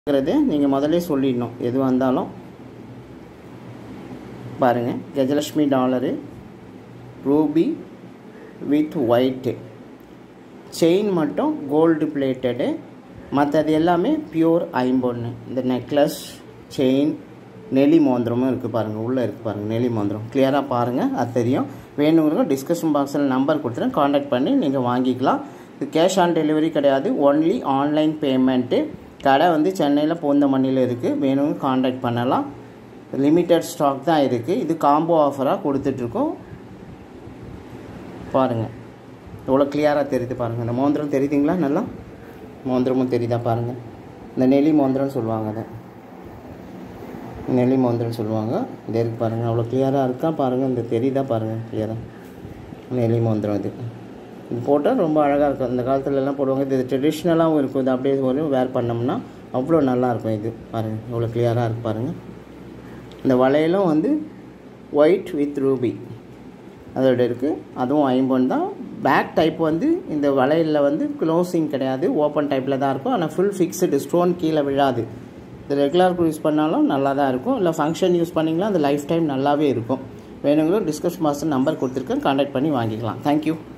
இருக்கிறது நீங்கள் முதல்ல சொல்லிடணும் எதுவாக இருந்தாலும் பாருங்கள் Gajalakshmi dollar ruby with white chain மட்டும் கோல்டு பிளேட்டடு மற்றது எல்லாமே பியூர் ஐம்பொன்று இந்த நெக்லஸ் செயின் நெலி மோந்திரமும் இருக்குது பாருங்கள் உள்ளே இருக்குது பாருங்கள் நெலி மோந்திரம் கிளியராக பாருங்கள் அது தெரியும் வேணுங்கிறவங்க டிஸ்கஷன் பாக்ஸில் நம்பர் கொடுத்துறேன் காண்டாக்ட் பண்ணி நீங்கள் வாங்கிக்கலாம் இது கேஷ் ஆன் டெலிவரி கிடையாது ஒன்லி ஆன்லைன் பேமெண்ட்டு கடை வந்து சென்னையில் பூந்தமல்லியில் இருக்குது வேணுங்க காண்டாக்ட் பண்ணலாம் லிமிட்டட் ஸ்டாக் தான் இருக்குது இது காம்போ ஆஃபராக கொடுத்துட்ருக்கோம் பாருங்கள் எவ்வளோ கிளியராக தெரியுது பாருங்கள் இந்த மோந்திரம் தெரியுதுங்களா நல்லா மோந்திரமும் தெரியுதா பாருங்கள் இந்த நெலி மோந்திரம்னு சொல்லுவாங்க அதை நெல்லி மோந்திரம்னு சொல்லுவாங்க இது இருக்கு பாருங்கள் அவ்வளோ கிளியராக இருக்கா பாருங்கள் இந்த தெரியுதா பாருங்கள் கிளியராக நெல்லி மோந்திரம் இது இது போட்டால் ரொம்ப அழகாக இருக்கும் அந்த காலத்துலலாம் போடுவாங்க இது ட்ரெடிஷ்னலாகவும் இருக்கும் இது அப்படியே ஒரு வேர் பண்ணோம்னா அவ்வளோ நல்லாயிருக்கும் இது பாருங்கள் எவ்வளோ கிளியராக இருக்கு பாருங்கள் இந்த வளையலும் வந்து ஒயிட் வித் ரூபி அதோட இருக்குது அதுவும் ஐம்பொன் தான் பேக் டைப் வந்து இந்த வளையலில் வந்து க்ளோசிங் கிடையாது ஓப்பன் டைப்பில் தான் இருக்கும் ஆனால் ஃபுல் ஃபிக்ஸ்டு ஸ்டோன் கீழே விழாது இது ரெகுலருக்கு யூஸ் பண்ணாலும் நல்லா தான் இருக்கும் இல்லை ஃபங்க்ஷன் யூஸ் பண்ணிங்களா அந்த லைஃப் டைம் நல்லாவே இருக்கும் வேணுங்களோ டிஸ்கஸ் மாஸ்டர் நம்பர் கொடுத்துருக்கேன் கான்டாக்ட் பண்ணி வாங்கிக்கலாம் தேங்க்யூ